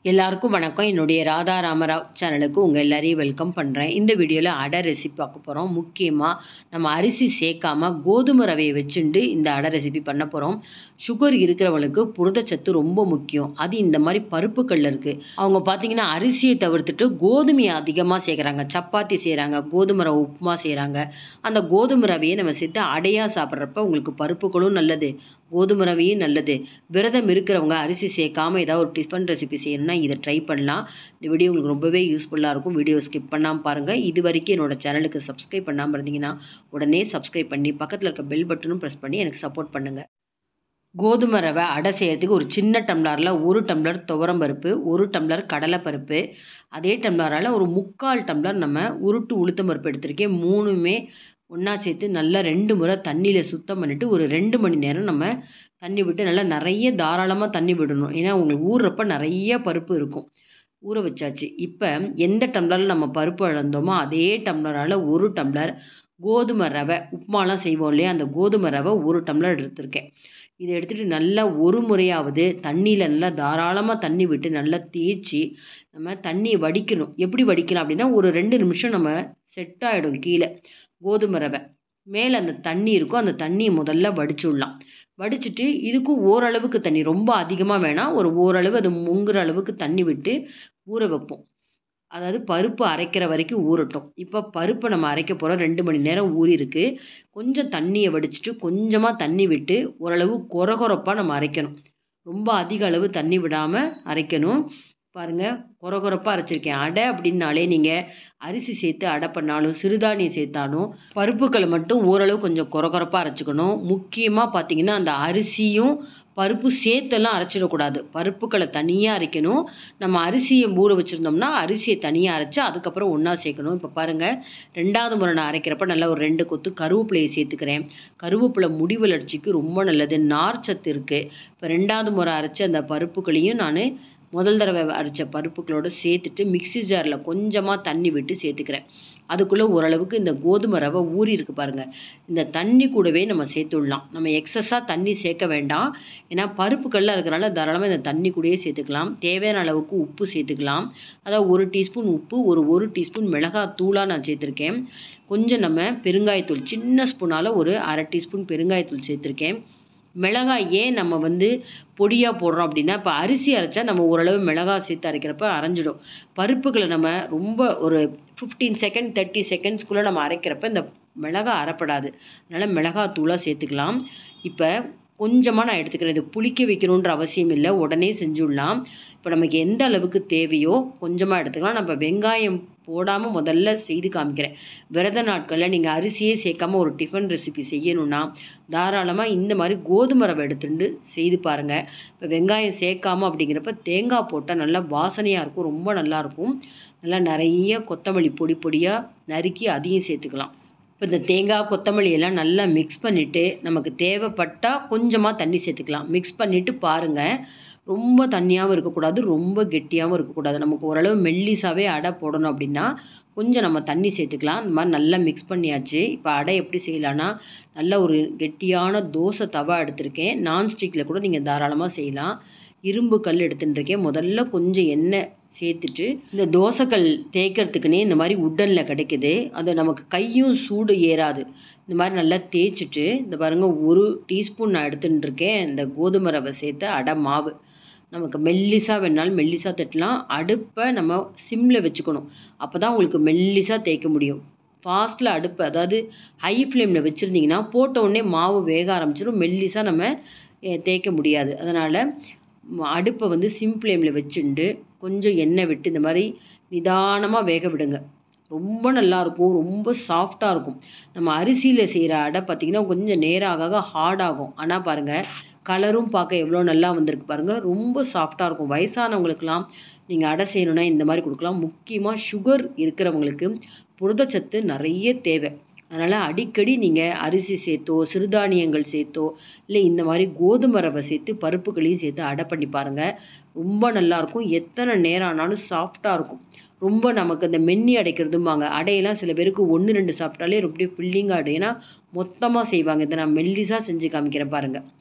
எல்லாருக்கும் வணக்கம் என்னுடைய ராதா ராமராவ் சேனலுக்கு உங்கள் எல்லாரையும் வெல்கம் பண்ணுறேன் இந்த வீடியோவில் அடை ரெசிபி பார்க்க போகிறோம் முக்கியமாக நம்ம அரிசி சேர்க்காம கோதுமை ரவையை வச்சுண்டு இந்த அடை ரெசிபி பண்ண போகிறோம் சுகர் இருக்கிறவங்களுக்கு புரதச்சத்து ரொம்ப முக்கியம் அது இந்த மாதிரி பருப்புகளில் இருக்குது அவங்க பார்த்தீங்கன்னா அரிசியை தவிர்த்துட்டு கோதுமையை அதிகமாக சேர்க்குறாங்க சப்பாத்தி செய்கிறாங்க கோதுமை ரவை உப்புமா செய்கிறாங்க அந்த கோதுமை ரவையை நம்ம சேர்த்து அடையாக சாப்பிட்றப்ப உங்களுக்கு பருப்புகளும் நல்லது கோதுமை ரவையும் நல்லது விரதம் இருக்கிறவங்க அரிசி சேர்க்காம ஏதாவது ஒரு டிஃபன் ரெசிபி செய்யணும்னா இதை ட்ரை பண்ணலாம் இந்த வீடியோ உங்களுக்கு ரொம்பவே யூஸ்ஃபுல்லாக இருக்கும் வீடியோ ஸ்கிப் பண்ணாமல் பாருங்கள் இது வரைக்கும் என்னோட சேனலுக்கு சப்ஸ்கிரைப் பண்ணாமல் இருந்தீங்கன்னா உடனே சப்ஸ்கிரைப் பண்ணி பக்கத்தில் இருக்க பெல் பட்டனும் ப்ரெஸ் பண்ணி எனக்கு சப்போர்ட் பண்ணுங்கள் கோதுமை ரவை அடை செய்கிறதுக்கு ஒரு சின்ன டம்ளரில் ஒரு டம்ளர் துவரம் பருப்பு ஒரு டம்ளர் கடலைப்பருப்பு அதே டம்ளரால் ஒரு முக்கால் டம்ளர் நம்ம உருட்டு உளுத்தம் பருப்பு எடுத்திருக்கேன் மூணுமே ஒன்றா சேர்த்து நல்லா ரெண்டு முறை தண்ணியில் சுத்தம் பண்ணிவிட்டு ஒரு ரெண்டு மணி நேரம் நம்ம தண்ணி விட்டு நல்லா நிறைய தாராளமாக தண்ணி விடணும் ஏன்னா உங்களுக்கு ஊறுறப்ப நிறைய பருப்பு இருக்கும் ஊற வச்சாச்சு இப்போ எந்த டம்ளரில் நம்ம பருப்பு இழந்தோமோ அதே டம்ளரால் ஒரு டம்ளர் கோதுமை ரவை உப்புமாலாம் செய்வோம் இல்லையா அந்த கோதுமை ரவை ஒரு டம்ளர் எடுத்திருக்கேன் இதை எடுத்துகிட்டு நல்லா ஒரு முறையாவது தண்ணியில் நல்லா தாராளமாக தண்ணி விட்டு நல்லா தேய்ச்சி நம்ம தண்ணியை வடிக்கணும் எப்படி வடிக்கலாம் அப்படின்னா ஒரு ரெண்டு நிமிஷம் நம்ம செட் ஆகிடும் கீழே கோதுமை ரவை மேலே அந்த தண்ணி இருக்கும் அந்த தண்ணியை முதல்ல வடிச்சு விடலாம் வடிச்சிட்டு இதுக்கும் ஓரளவுக்கு தண்ணி ரொம்ப அதிகமாக வேணாம் ஒரு ஓரளவு அது முங்குற அளவுக்கு தண்ணி விட்டு ஊற வைப்போம் அதாவது பருப்பு அரைக்கிற வரைக்கும் ஊறட்டும் இப்போ பருப்பை நம்ம அரைக்க போகிறோம் ரெண்டு மணி நேரம் ஊறிருக்கு கொஞ்சம் தண்ணியை வடிச்சிட்டு கொஞ்சமாக தண்ணி விட்டு ஓரளவு கொரகொரப்பாக நம்ம அரைக்கணும் ரொம்ப அதிக அளவு தண்ணி விடாமல் அரைக்கணும் பாருங்கள் கொரகொரப்பாக அரைச்சிருக்கேன் அடை அப்படின்னாலே நீங்கள் அரிசி சேர்த்து அடை பண்ணாலும் சிறுதானியம் சேர்த்தாலும் பருப்புகளை மட்டும் ஓரளவு கொஞ்சம் கொரகொரப்பாக அரைச்சிக்கணும் முக்கியமாக பார்த்தீங்கன்னா அந்த அரிசியும் பருப்பு சேர்த்தெல்லாம் அரைச்சிடக்கூடாது பருப்புகளை தனியாக அரைக்கணும் நம்ம அரிசியை ஊற வச்சுருந்தோம்னா அரிசியை தனியாக அரைச்சி அதுக்கப்புறம் ஒன்றா சேர்க்கணும் இப்போ பாருங்கள் ரெண்டாவது முறை நான் அரைக்கிறப்ப நல்லா ஒரு ரெண்டு கொத்து கருவேப்பிலையை சேர்த்துக்கிறேன் கருவேப்பிலை முடி வளர்ச்சிக்கு ரொம்ப நல்லது நார் சத்து இருக்குது இப்போ ரெண்டாவது முறை அரைச்ச அந்த பருப்புகளையும் நான் முதல் தடவை அரைச்ச பருப்புகளோடு சேர்த்துட்டு மிக்சி ஜாரில் கொஞ்சமாக தண்ணி விட்டு சேர்த்துக்கிறேன் அதுக்குள்ளே ஓரளவுக்கு இந்த கோதுமை ரவை ஊறி இருக்கு பாருங்கள் இந்த தண்ணி கூடவே நம்ம சேர்த்து விடலாம் நம்ம எக்ஸஸாக தண்ணி சேர்க்க வேண்டாம் ஏன்னா பருப்புக்கள்லாம் இருக்கிறனால தாராளமாக இந்த தண்ணி கூடயே சேர்த்துக்கலாம் தேவையான அளவுக்கு உப்பு சேர்த்துக்கலாம் அதாவது ஒரு டீஸ்பூன் உப்பு ஒரு ஒரு டீஸ்பூன் மிளகாய் தூளாக நான் சேர்த்துருக்கேன் கொஞ்சம் நம்ம பெருங்காயத்தூள் சின்ன ஸ்பூனால் ஒரு அரை டீஸ்பூன் பெருங்காயத்தூள் சேர்த்துருக்கேன் மிளகாய் ஏன் நம்ம வந்து பொடியாக போடுறோம் அப்படின்னா இப்போ அரிசி அரைச்சா நம்ம ஓரளவு மிளகாய் சேர்த்து அரைக்கிறப்ப அரைஞ்சிடும் பருப்புகளை நம்ம ரொம்ப ஒரு ஃபிஃப்டீன் செகண்ட் தேர்ட்டி செகண்ட்ஸ்குள்ளே நம்ம அரைக்கிறப்ப இந்த மிளகாய் அரைப்படாது அதனால் மிளகாய் தூளாக சேர்த்துக்கலாம் இப்போ கொஞ்சமாக நான் எடுத்துக்கிறேன் இது புளிக்க வைக்கணுன்ற அவசியம் இல்லை உடனே செஞ்சுடலாம் இப்போ நமக்கு எந்த அளவுக்கு தேவையோ கொஞ்சமாக எடுத்துக்கலாம் நம்ம வெங்காயம் போடாமல் முதல்ல செய்து காமிக்கிறேன் விரத நாட்களில் நீங்கள் அரிசியே சேர்க்காம ஒரு டிஃபன் ரெசிபி செய்யணுன்னா தாராளமாக இந்த மாதிரி கோதுமை ரவை எடுத்துட்டு செய்து பாருங்கள் இப்போ வெங்காயம் சேர்க்காம அப்படிங்கிறப்ப தேங்காய் போட்டால் நல்லா வாசனையாக இருக்கும் ரொம்ப நல்லாயிருக்கும் நல்லா நிறைய கொத்தமல்லி பொடி பொடியாக நறுக்கி அதையும் சேர்த்துக்கலாம் இப்போ இந்த தேங்காய் கொத்தமல்லி எல்லாம் நல்லா மிக்ஸ் பண்ணிவிட்டு நமக்கு தேவைப்பட்டால் கொஞ்சமாக தண்ணி சேர்த்துக்கலாம் மிக்ஸ் பண்ணிவிட்டு பாருங்கள் ரொம்ப தண்ணியாகவும் இருக்கக்கூடாது ரொம்ப கெட்டியாகவும் இருக்கக்கூடாது நமக்கு ஓரளவு மெல்லிசாவே அடை போடணும் அப்படின்னா கொஞ்சம் நம்ம தண்ணி சேர்த்துக்கலாம் இந்த மாதிரி நல்லா மிக்ஸ் பண்ணியாச்சு இப்போ அடை எப்படி செய்யலான்னா நல்ல ஒரு கெட்டியான தோசை தவா எடுத்திருக்கேன் நான்ஸ்டிக்கில் கூட நீங்கள் தாராளமாக செய்யலாம் இரும்பு கல் எடுத்துட்டுருக்கேன் முதல்ல கொஞ்சம் எண்ணெய் சேர்த்துட்டு இந்த தோசைக்கல் தேய்க்கிறதுக்குன்னே இந்த மாதிரி உட்டனில் கிடைக்குது அது நமக்கு கையும் சூடு ஏறாது இந்த மாதிரி நல்லா தேய்ச்சிட்டு இந்த பாருங்கள் ஒரு டீஸ்பூன் நான் எடுத்துகிட்டு இருக்கேன் இந்த கோதுமை ரவை சேர்த்த அடை மாவு நமக்கு மெல்லிசாக வேணாலும் மெல்லிசாக தட்டலாம் அடுப்பை நம்ம சிம்மில் வச்சுக்கணும் அப்போ தான் உங்களுக்கு மெல்லிசாக தேய்க்க முடியும் ஃபாஸ்ட்டில் அடுப்பு அதாவது ஹை ஃப்ளேமில் வச்சுருந்தீங்கன்னா போட்ட உடனே மாவு வேக ஆரம்பிச்சிடும் மெல்லிசாக நம்ம தேய்க்க முடியாது அதனால் அடுப்பை வந்து சிம் ஃப்ளேமில் வச்சுண்டு கொஞ்சம் எண்ணெய் விட்டு இந்த மாதிரி நிதானமாக வேக விடுங்க ரொம்ப நல்லாயிருக்கும் ரொம்ப சாஃப்டாக இருக்கும் நம்ம அரிசியில் செய்கிற அடை பார்த்திங்கன்னா கொஞ்சம் நேரம் ஆக ஆக ஹார்ட் ஆகும் ஆனால் பாருங்கள் கலரும் பார்க்க எவ்வளோ நல்லா வந்திருக்கு பாருங்கள் ரொம்ப சாஃப்டாக இருக்கும் வயசானவங்களுக்கெல்லாம் நீங்கள் அடை செய்யணுன்னா இந்த மாதிரி கொடுக்கலாம் முக்கியமாக சுகர் இருக்கிறவங்களுக்கு புரதச்சத்து நிறைய தேவை அதனால் அடிக்கடி நீங்கள் அரிசி சேர்த்தோ சிறுதானியங்கள் சேர்த்தோ இல்லை இந்த மாதிரி கோதுமை ரவை சேர்த்து பருப்புகளையும் சேர்த்து அடை பண்ணி பாருங்கள் ரொம்ப நல்லாயிருக்கும் எத்தனை நேரம் ஆனாலும் சாஃப்டாக இருக்கும் ரொம்ப நமக்கு அந்த மென்னி அடைக்கிறதும்பாங்க அடையெல்லாம் சில பேருக்கு ஒன்று ரெண்டு சாப்பிட்டாலே ரொம்ப ஃபில்லிங்காக அடை ஏன்னா மொத்தமாக செய்வாங்க இதை நான் மெல்லிஸாக செஞ்சு காமிக்கிறேன் பாருங்கள்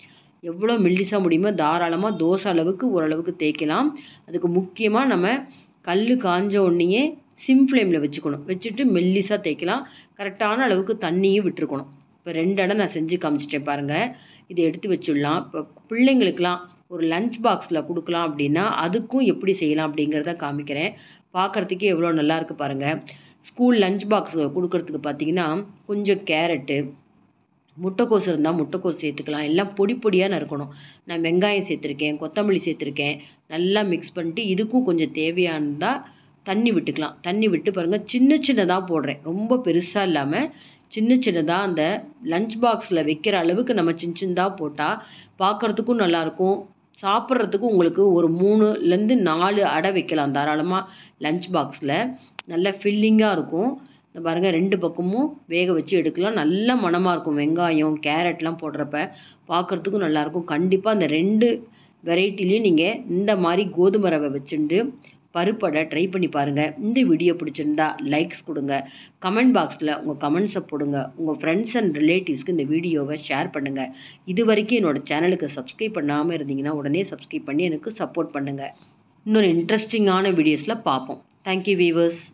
எவ்வளோ மெல்லிசாக முடியுமோ தாராளமாக தோசை அளவுக்கு ஓரளவுக்கு தேய்க்கலாம் அதுக்கு முக்கியமாக நம்ம கல் காஞ்ச உடனேயே சிம் ஃப்ளேமில் வச்சுக்கணும் வச்சுட்டு மெல்லிசாக தேய்க்கலாம் கரெக்டான அளவுக்கு தண்ணியும் விட்டுருக்கணும் இப்போ ரெண்டு இடம் நான் செஞ்சு காமிச்சிட்டேன் பாருங்கள் இதை எடுத்து வச்சிடலாம் இப்போ பிள்ளைங்களுக்கெலாம் ஒரு லஞ்ச் பாக்ஸில் கொடுக்கலாம் அப்படின்னா அதுக்கும் எப்படி செய்யலாம் அப்படிங்கிறத காமிக்கிறேன் பார்க்குறதுக்கே எவ்வளோ நல்லா இருக்குது பாருங்கள் ஸ்கூல் லஞ்ச் பாக்ஸ் கொடுக்கறதுக்கு பார்த்தீங்கன்னா கொஞ்சம் கேரட்டு முட்டைக்கோஸ் இருந்தால் முட்டைக்கோஸ் சேர்த்துக்கலாம் எல்லாம் பொடி பொடியாக நறுக்கணும் நான் வெங்காயம் சேர்த்துருக்கேன் கொத்தமல்லி சேர்த்துருக்கேன் நல்லா மிக்ஸ் பண்ணிட்டு இதுக்கும் கொஞ்சம் தேவையானதாக தண்ணி விட்டுக்கலாம் தண்ணி விட்டு பாருங்கள் சின்ன சின்னதாக போடுறேன் ரொம்ப பெருசாக இல்லாமல் சின்ன சின்னதாக அந்த லஞ்ச் பாக்ஸில் வைக்கிற அளவுக்கு நம்ம சின்ன சின்னதாக போட்டால் பார்க்குறதுக்கும் நல்லாயிருக்கும் சாப்பிட்றதுக்கும் உங்களுக்கு ஒரு மூணுலேருந்து நாலு அடை வைக்கலாம் தாராளமாக லஞ்ச் பாக்ஸில் நல்ல ஃபில்லிங்காக இருக்கும் இந்த பாருங்கள் ரெண்டு பக்கமும் வேக வச்சு எடுக்கலாம் நல்ல மணமாக இருக்கும் வெங்காயம் கேரட்லாம் போடுறப்ப பார்க்குறதுக்கும் நல்லாயிருக்கும் கண்டிப்பாக அந்த ரெண்டு வெரைட்டிலையும் நீங்கள் இந்த மாதிரி கோதுமை ரவை வச்சுட்டு பருப்படை ட்ரை பண்ணி பாருங்கள் இந்த வீடியோ பிடிச்சிருந்தா லைக்ஸ் கொடுங்க கமெண்ட் பாக்ஸில் உங்கள் கமெண்ட்ஸை போடுங்க உங்கள் ஃப்ரெண்ட்ஸ் அண்ட் ரிலேட்டிவ்ஸ்க்கு இந்த வீடியோவை ஷேர் பண்ணுங்கள் இது வரைக்கும் என்னோடய சேனலுக்கு சப்ஸ்கிரைப் பண்ணாமல் இருந்தீங்கன்னா உடனே சப்ஸ்கிரைப் பண்ணி எனக்கு சப்போர்ட் பண்ணுங்கள் இன்னொரு இன்ட்ரெஸ்டிங்கான வீடியோஸில் பார்ப்போம் தேங்க்யூ வீவர்ஸ்